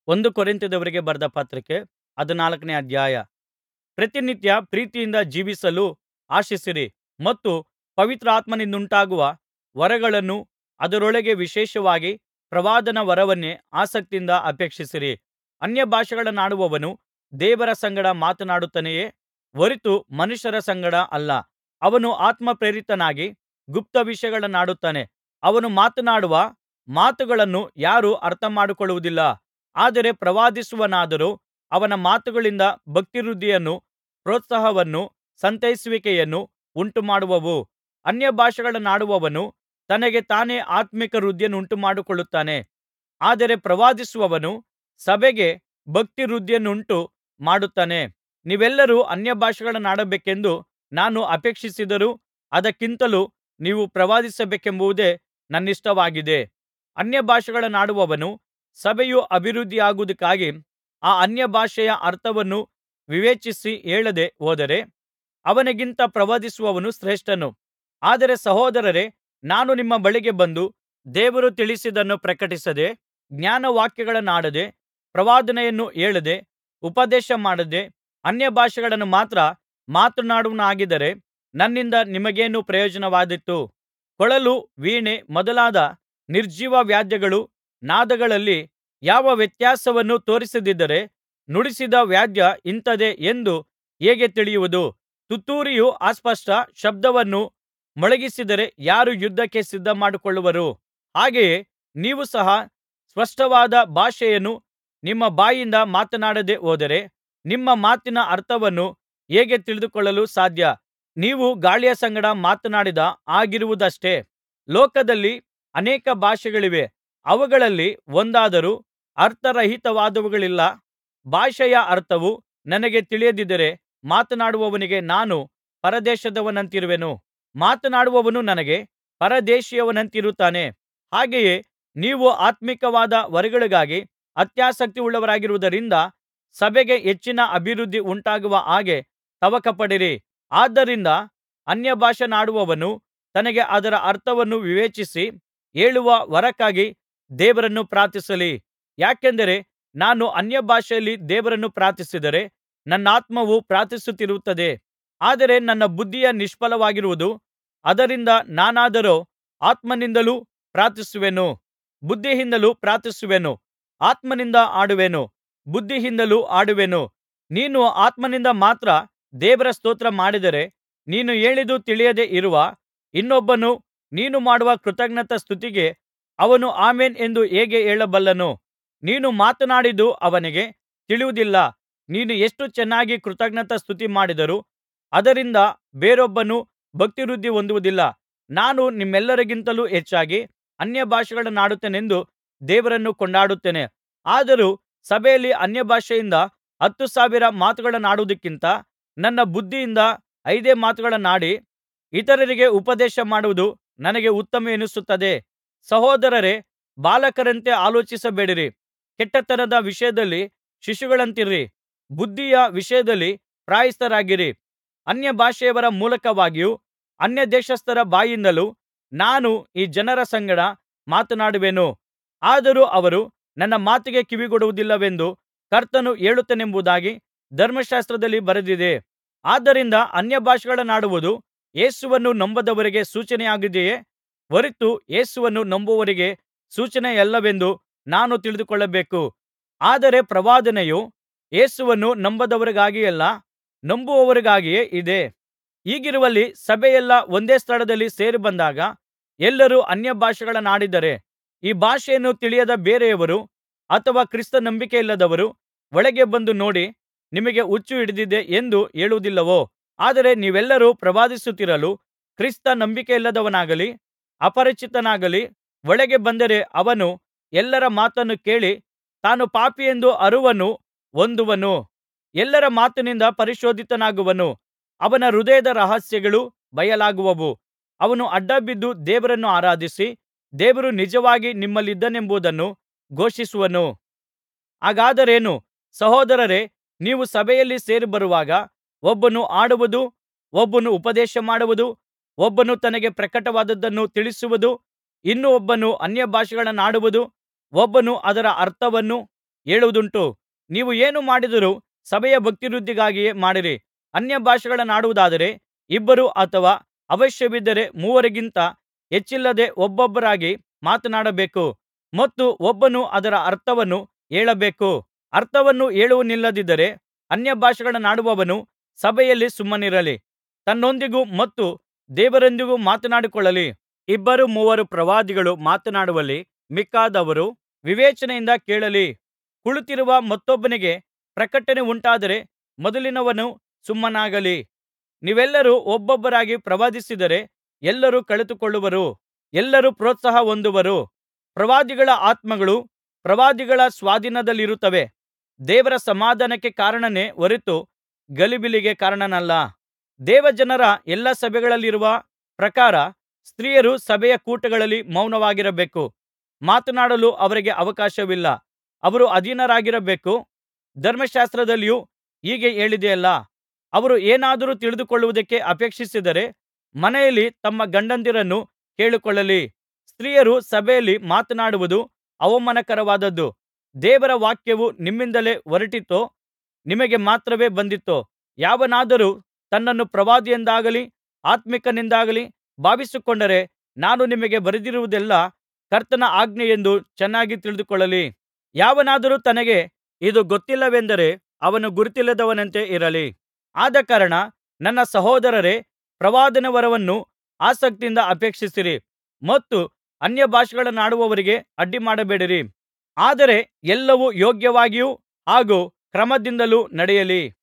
ಒಂದು ಕೊರಿಂಥದವರಿಗೆ ಬರೆದ ಪತ್ರಿಕೆ ಹದಿನಾಲ್ಕನೇ ಅಧ್ಯಾಯ ಪ್ರತಿನಿತ್ಯ ಪ್ರೀತಿಯಿಂದ ಜೀವಿಸಲು ಆಶಿಸಿರಿ ಮತ್ತು ಪವಿತ್ರಾತ್ಮನಿಂದುಂಟಾಗುವ ವರಗಳನ್ನೂ ಅದರೊಳಗೆ ವಿಶೇಷವಾಗಿ ಪ್ರವಾದನ ವರವನ್ನೇ ಆಸಕ್ತಿಯಿಂದ ಅಪೇಕ್ಷಿಸಿರಿ ಅನ್ಯಭಾಷೆಗಳನ್ನಾಡುವವನು ದೇವರ ಸಂಗಡ ಮಾತನಾಡುತ್ತಾನೆಯೇ ಹೊರತು ಮನುಷ್ಯರ ಸಂಗಡ ಅಲ್ಲ ಅವನು ಆತ್ಮಪ್ರೇರಿತನಾಗಿ ಗುಪ್ತ ವಿಷಯಗಳನ್ನಾಡುತ್ತಾನೆ ಅವನು ಮಾತನಾಡುವ ಮಾತುಗಳನ್ನು ಯಾರೂ ಅರ್ಥಮಾಡಿಕೊಳ್ಳುವುದಿಲ್ಲ ಆದರೆ ಪ್ರವಾದಿಸುವವನಾದರೋ ಅವನ ಮಾತುಗಳಿಂದ ಭಕ್ತಿವೃದ್ಧಿಯನ್ನೂ ಪ್ರೋತ್ಸಾಹವನ್ನೂ ಸಂತೈಸುವಿಕೆಯನ್ನೂ ಉಂಟುಮಾಡುವವು ಅನ್ಯಭಾಷೆಗಳನ್ನಾಡುವವನು ತನಗೆ ತಾನೇ ಆತ್ಮೀಕ ವೃದ್ಧಿಯನ್ನುಂಟುಮಾಡಿಕೊಳ್ಳುತ್ತಾನೆ ಆದರೆ ಪ್ರವಾದಿಸುವವನು ಸಭೆಗೆ ಭಕ್ತಿವೃದ್ಧಿಯನ್ನುಂಟು ಮಾಡುತ್ತಾನೆ ನೀವೆಲ್ಲರೂ ಅನ್ಯಭಾಷೆಗಳನ್ನಾಡಬೇಕೆಂದು ನಾನು ಅಪೇಕ್ಷಿಸಿದರೂ ಅದಕ್ಕಿಂತಲೂ ನೀವು ಪ್ರವಾದಿಸಬೇಕೆಂಬುದೇ ನನ್ನಿಷ್ಟವಾಗಿದೆ ಅನ್ಯಭಾಷೆಗಳನ್ನಾಡುವವನು ಸಭೆಯು ಅಭಿವೃದ್ಧಿಯಾಗುವುದಕ್ಕಾಗಿ ಆ ಅನ್ಯಭಾಷೆಯ ಅರ್ಥವನ್ನು ವಿವೇಚಿಸಿ ಹೇಳದೆ ಹೋದರೆ ಅವನಿಗಿಂತ ಪ್ರವಾದಿಸುವವನು ಶ್ರೇಷ್ಠನು ಆದರೆ ಸಹೋದರರೇ ನಾನು ನಿಮ್ಮ ಬಳಿಗೆ ಬಂದು ದೇವರು ತಿಳಿಸಿದ್ದನ್ನು ಪ್ರಕಟಿಸದೆ ಜ್ಞಾನವಾಕ್ಯಗಳನ್ನಾಡದೆ ಪ್ರವಾದನೆಯನ್ನು ಹೇಳದೆ ಉಪದೇಶಮಾಡದೆ ಅನ್ಯಭಾಷೆಗಳನ್ನು ಮಾತ್ರ ಮಾತನಾಡುವವನಾಗಿದ್ದರೆ ನನ್ನಿಂದ ನಿಮಗೇನು ಪ್ರಯೋಜನವಾದೀತು ಕೊಳಲು ವೀಣೆ ಮೊದಲಾದ ನಿರ್ಜೀವ ವಾದ್ಯಗಳ ನಾದಗಳಲ್ಲಿ ಯಾವ ವ್ಯತ್ಯಾಸವನ್ನೂ ತೋರಿಸದಿದ್ದರೆ ನುಡಿಸಿದ ವಾದ್ಯ ಇಂಥದ್ದೇ ಎಂದು ಹೇಗೆ ತಿಳಿಯುವುದು ತುತ್ತೂರಿಯು ಅಸ್ಪಷ್ಟ ಶಬ್ದವನ್ನು ಮೊಳಗಿಸಿದರೆ ಯಾರು ಯುದ್ಧಕ್ಕೆ ಸಿದ್ಧಮಾಡಿಕೊಳ್ಳುವರು ಹಾಗೆಯೇ ನೀವು ಸಹ ಸ್ಪಷ್ಟವಾದ ಭಾಷೆಯನ್ನು ನಿಮ್ಮ ಬಾಯಿಂದ ಮಾತನಾಡದೆ ಹೋದರೆ ನಿಮ್ಮ ಮಾತಿನ ಅರ್ಥವನ್ನು ಹೇಗೆ ತಿಳಿದುಕೊಳ್ಳಲು ಸಾಧ್ಯ ನೀವು ಗಾಳಿಯ ಸಂಗಡ ಮಾತನಾಡಿದ ಹಾಗಿರುವುದಷ್ಟೆ ಲೋಕದಲ್ಲಿ ಅನೇಕ ಭಾಷೆಗಳಿವೆ ಅವುಗಳಲ್ಲಿ ಒಂದಾದರೂ ಅರ್ಥರಹಿತವಾದವುಗಳಿಲ್ಲ ಭಾಷೆಯ ಅರ್ಥವು ನನಗೆ ತಿಳಿಯದಿದ್ದರೆ ಮಾತನಾಡುವವನಿಗೆ ನಾನು ಪರದೇಶದವನಂತಿರುವೆನು ಮಾತನಾಡುವವನು ನನಗೆ ಪರದೇಶೀಯನಂತಿರುತ್ತಾನೆ ಹಾಗೆಯೇ ನೀವು ಆತ್ಮೀಕವಾದ ವರಗಳಿಗಾಗಿ ಅತ್ಯಾಸಕ್ತಿಯುಳ್ಳವರಾಗಿರುವುದರಿಂದ ಸಭೆಗೆ ಹೆಚ್ಚಿನ ಅಭಿವೃದ್ಧಿ ಉಂಟಾಗುವ ಹಾಗೆ ತವಕಪಡಿರಿ ಆದ್ದರಿಂದ ಅನ್ಯಭಾಷೆಯನ್ನಾಡುವವನು ತನಗೆ ಅದರ ಅರ್ಥವನ್ನು ವಿವೇಚಿಸಿ ಹೇಳುವ ವರಕ್ಕಾಗಿ ದೇವರನ್ನು ಪ್ರಾರ್ಥಿಸಲಿ ಯಾಕೆಂದರೆ ನಾನು ಅನ್ಯಭಾಷೆಯಲ್ಲಿ ದೇವರನ್ನು ಪ್ರಾರ್ಥಿಸಿದರೆ ನನ್ನಾತ್ಮವು ಪ್ರಾರ್ಥಿಸುತ್ತಿರುತ್ತದೆ ಆದರೆ ನನ್ನ ಬುದ್ಧಿಯು ನಿಷ್ಫಲವಾಗಿರುವುದು ಅದರಿಂದ ನಾನಾದರೋ ಆತ್ಮನಿಂದಲೂ ಪ್ರಾರ್ಥಿಸುವೆನು ಬುದ್ಧಿಯಿಂದಲೂ ಪ್ರಾರ್ಥಿಸುವೆನು ಆತ್ಮನಿಂದ ಹಾಡುವೆನು ಬುದ್ಧಿಯಿಂದಲೂ ಹಾಡುವೆನು ನೀನು ಆತ್ಮನಿಂದ ಮಾತ್ರ ದೇವರ ಸ್ತೋತ್ರ ಮಾಡಿದರೆ ನೀನು ಹೇಳಿದ್ದು ತಿಳಿಯದೆ ಇರುವ ಇನ್ನೊಬ್ಬನು ನೀನು ಮಾಡುವ ಕೃತಜ್ಞತಾಸ್ತುತಿಗೆ ಅವನು ಆಮೆನ್ ಎಂದು ಹೇಗೆ ಹೇಳಬಲ್ಲನು ನೀನು ಮಾತನಾಡಿದ್ದು ಅವನಿಗೆ ತಿಳಿಯುವುದಿಲ್ಲ ನೀನು ಎಷ್ಟು ಚೆನ್ನಾಗಿ ಕೃತಜ್ಞತಾಸ್ತುತಿ ಮಾಡಿದರೂ ಅದರಿಂದ ಬೇರೊಬ್ಬನು ಭಕ್ತಿವೃದ್ಧಿ ಹೊಂದುವುದಿಲ್ಲ ನಾನು ನಿಮ್ಮೆಲ್ಲರಿಗಿಂತಲೂ ಹೆಚ್ಚಾಗಿ ಅನ್ಯಭಾಷೆಗಳನ್ನಾಡುತ್ತೇನೆಂದು ದೇವರನ್ನು ಕೊಂಡಾಡುತ್ತೇನೆ ಆದರೂ ಸಭೆಯಲ್ಲಿ ಅನ್ಯಭಾಷೆಯಿಂದ ಹತ್ತು ಸಾವಿರ ಮಾತುಗಳನ್ನಾಡುವುದಕ್ಕಿಂತ ನನ್ನ ಬುದ್ಧಿಯಿಂದ ಐದೇ ಮಾತುಗಳನ್ನಾಡಿ ಇತರರಿಗೆ ಉಪದೇಶ ಮಾಡುವುದು ನನಗೆ ಉತ್ತಮವೆನಿಸುತ್ತದೆ ಸಹೋದರರೇ ಬಾಲಕರಂತೆ ಆಲೋಚಿಸಬೇಡಿರಿ ಕೆಟ್ಟತನದ ವಿಷಯದಲ್ಲಿ ಶಿಶುಗಳಂತಿರಿ ಬುದ್ಧಿಯ ವಿಷಯದಲ್ಲಿ ಪ್ರಾಯಸ್ಥರಾಗಿರಿ ಅನ್ಯಭಾಷೆಯವರ ಮೂಲಕವಾಗಿಯೂ ಅನ್ಯದೇಶಸ್ಥರ ಬಾಯಿಂದಲೂ ನಾನು ಈ ಜನರ ಸಂಗಡ ಮಾತನಾಡುವೆನು ಆದರೂ ಅವರು ನನ್ನ ಮಾತಿಗೆ ಕಿವಿಗೊಡುವುದಿಲ್ಲವೆಂದು ಕರ್ತನು ಹೇಳುತ್ತಾನೆಂಬುದಾಗಿ ಧರ್ಮಶಾಸ್ತ್ರದಲ್ಲಿ ಬರೆದಿದೆ ಆದ್ದರಿಂದ ಅನ್ಯಭಾಷೆಗಳನ್ನಾಡುವುದು ಯೇಸುವನ್ನು ನಂಬದವರಿಗೆ ಸೂಚನೆಯಾಗಿದೆಯೇ ಹೊರತು ಯೇಸುವನ್ನು ನಂಬುವವರಿಗೆ ಸೂಚನೆಯಲ್ಲವೆಂದು ನಾನು ತಿಳಿದುಕೊಳ್ಳಬೇಕು ಆದರೆ ಪ್ರವಾದನೆಯು ಯೇಸುವನ್ನು ನಂಬದವರಿಗಾಗಿಯಲ್ಲ ನಂಬುವವರಿಗಾಗಿಯೇ ಇದೆ ಹೀಗಿರುವಲ್ಲಿ ಸಭೆಯೆಲ್ಲಾ ಒಂದೇ ಸ್ಥಳದಲ್ಲಿ ಸೇರಿಬಂದಾಗ ಎಲ್ಲರೂ ಅನ್ಯಭಾಷೆಗಳನ್ನಾಡಿದರೆ ಈ ಭಾಷೆಯನ್ನು ತಿಳಿಯದ ಬೇರೆಯವರು ಅಥವಾ ಕ್ರಿಸ್ತ ನಂಬಿಕೆಯಿಲ್ಲದವರು ಒಳಗೆ ಬಂದು ನೋಡಿ ನಿಮಗೆ ಹುಚ್ಚು ಹಿಡಿದಿದೆ ಎಂದು ಹೇಳುವುದಿಲ್ಲವೋ ಆದರೆ ನೀವೆಲ್ಲರೂ ಪ್ರವಾದಿಸುತ್ತಿರಲು ಕ್ರಿಸ್ತ ನಂಬಿಕೆಯಿಲ್ಲದವನಾಗಲಿ ಅಪರಿಚಿತನಾಗಲಿ ಒಳಗೆ ಬಂದರೆ ಅವನು ಎಲ್ಲರ ಮಾತನ್ನು ಕೇಳಿ ತಾನು ಪಾಪಿಯೆಂದು ಅರುಹನ್ನು ಹೊಂದುವನು ಎಲ್ಲರ ಮಾತಿನಿಂದ ಪರಿಶೋಧಿತನಾಗುವನು ಅವನ ಹೃದಯದ ರಹಸ್ಯಗಳು ಬಯಲಾಗುವವು ಅವನು ಅಡ್ಡಬಿದ್ದು ದೇವರನ್ನು ಆರಾಧಿಸಿ ದೇವರು ನಿಜವಾಗಿ ನಿಮ್ಮಲ್ಲಿದ್ದಾನೆಂಬುದನ್ನು ಘೋಷಿಸುವನು ಹಾಗಾದರೇನು ಸಹೋದರರೇ ನೀವು ಸಭೆಯಲ್ಲಿ ಸೇರಿಬರುವಾಗ ಒಬ್ಬನು ಹಾಡುವುದು ಒಬ್ಬನು ಉಪದೇಶಮಾಡುವುದು ಒಬ್ಬನು ತನಗೆ ಪ್ರಕಟವಾದದ್ದನ್ನು ತಿಳಿಸುವುದು ಇನ್ನು ಒಬ್ಬನು ಅನ್ಯಭಾಷೆಗಳನ್ನಾಡುವುದು ಒಬ್ಬನು ಅದರ ಅರ್ಥವನ್ನು ಹೇಳುವುದುಂಟು ನೀವು ಏನು ಮಾಡಿದರೂ ಸಭೆಯ ಭಕ್ತಿವೃದ್ಧಿಗಾಗಿಯೇ ಮಾಡಿರಿ ಅನ್ಯಭಾಷೆಗಳನ್ನಾಡುವುದಾದರೆ ಇಬ್ಬರು ಅಥವಾ ಅವಶ್ಯಬಿದ್ದರೆ ಮೂವರಿಗಿಂತ ಹೆಚ್ಚಿಲ್ಲದೆ ಒಬ್ಬೊಬ್ಬರಾಗಿ ಮಾತನಾಡಬೇಕು ಮತ್ತು ಒಬ್ಬನು ಅದರ ಅರ್ಥವನ್ನು ಹೇಳಬೇಕು ಅರ್ಥವನ್ನು ಹೇಳುವವನಿಲ್ಲದಿದ್ದರೆ ಅನ್ಯಭಾಷೆಗಳನ್ನಾಡುವವನು ಸಭೆಯಲ್ಲಿ ಸುಮ್ಮನಿರಲಿ ತನ್ನೊಂದಿಗೂ ಮತ್ತು ದೇವರೊಂದಿಗೂ ಮಾತನಾಡಿಕೊಳ್ಳಲಿ ಇಬ್ಬರು ಮೂವರು ಪ್ರವಾದಿಗಳು ಮಾತನಾಡುವಲ್ಲಿ ಮಿಕ್ಕಾದವರು ವಿವೇಚನೆಯಿಂದ ಕೇಳಲಿ ಕುಳಿತಿರುವ ಮತ್ತೊಬ್ಬನಿಗೆ ಪ್ರಕಟನೆ ಉಂಟಾದರೆ ಮೊದಲಿನವನು ಸುಮ್ಮನಾಗಲಿ ನೀವೆಲ್ಲರೂ ಒಬ್ಬೊಬ್ಬರಾಗಿ ಪ್ರವಾದಿಸಿದರೆ ಎಲ್ಲರೂ ಕಲಿತುಕೊಳ್ಳುವರು ಎಲ್ಲರೂ ಪ್ರೋತ್ಸಾಹ ಹೊಂದುವರು ಪ್ರವಾದಿಗಳ ಆತ್ಮಗಳು ಪ್ರವಾದಿಗಳ ಸ್ವಾಧೀನದಲ್ಲಿರುತ್ತವೆ ದೇವರ ಸಮಾಧಾನಕ್ಕೆ ಕಾರಣನೇ ಹೊರತು ಗಲಿಬಿಲಿಗೆ ಕಾರಣನಲ್ಲ ದೇವಜನರ ಎಲ್ಲಾ ಸಭೆಗಳಲ್ಲಿರುವ ಪ್ರಕಾರ ಸ್ತ್ರೀಯರು ಸಭೆಯ ಕೂಟಗಳಲ್ಲಿ ಮೌನವಾಗಿರಬೇಕು ಮಾತನಾಡಲು ಅವರಿಗೆ ಅವಕಾಶವಿಲ್ಲ ಅವರು ಅಧೀನರಾಗಿರಬೇಕು ಧರ್ಮಶಾಸ್ತ್ರದಲ್ಲಿಯೂ ಹೀಗೆ ಹೇಳಿದೆಯಲ್ಲಾ ಅವರು ಏನಾದರೂ ತಿಳಿದುಕೊಳ್ಳುವುದಕ್ಕೆ ಅಪೇಕ್ಷಿಸಿದರೆ ಮನೆಯಲ್ಲಿ ತಮ್ಮ ಗಂಡಂದಿರನ್ನು ಕೇಳಿಕೊಳ್ಳಲಿ ಸ್ತ್ರೀಯರು ಸಭೆಯಲ್ಲಿ ಮಾತನಾಡುವುದು ಅವಮಾನಕರವಾದದ್ದು ದೇವರ ವಾಕ್ಯವು ನಿಮ್ಮಿಂದಲೇ ಹೊರಟಿತೋ ನಿಮಗೆ ಮಾತ್ರವೇ ಬಂದಿತೋ ಯಾವನಾದರೂ ತನ್ನನ್ನು ಪ್ರವಾದಿಯೆಂದಾಗಲಿ ಆತ್ಮೀಕನೆಂದಾಗಲಿ ಭಾವಿಸಿಕೊಂಡರೆ ನಾನು ನಿಮಗೆ ಬರೆದಿರುವುದೆಲ್ಲಾ ಕರ್ತನ ಆಜ್ಞೆಯೆಂದು ಚೆನ್ನಾಗಿ ತಿಳಿದುಕೊಳ್ಳಲಿ ಯಾವನಾದರೂ ತನಗೆ ಇದು ಗೊತ್ತಿಲ್ಲವೆಂದರೆ ಅವನು ಗುರುತಿಲ್ಲದವನಂತೆ ಇರಲಿ ಆದಕಾರಣ ನನ್ನ ಸಹೋದರರೇ ಪ್ರವಾದನೆ ವರವನ್ನು ಆಸಕ್ತಿಯಿಂದ ಅಪೇಕ್ಷಿಸಿರಿ ಮತ್ತು ಅನ್ಯಭಾಷೆಗಳನ್ನಾಡುವವರಿಗೆ ಅಡ್ಡಿಮಾಡಬೇಡಿರಿ ಆದರೆ ಎಲ್ಲವೂ ಯೋಗ್ಯವಾಗಿಯೂ ಹಾಗೂ ಕ್ರಮದಿಂದಲೂ ನಡೆಯಲಿ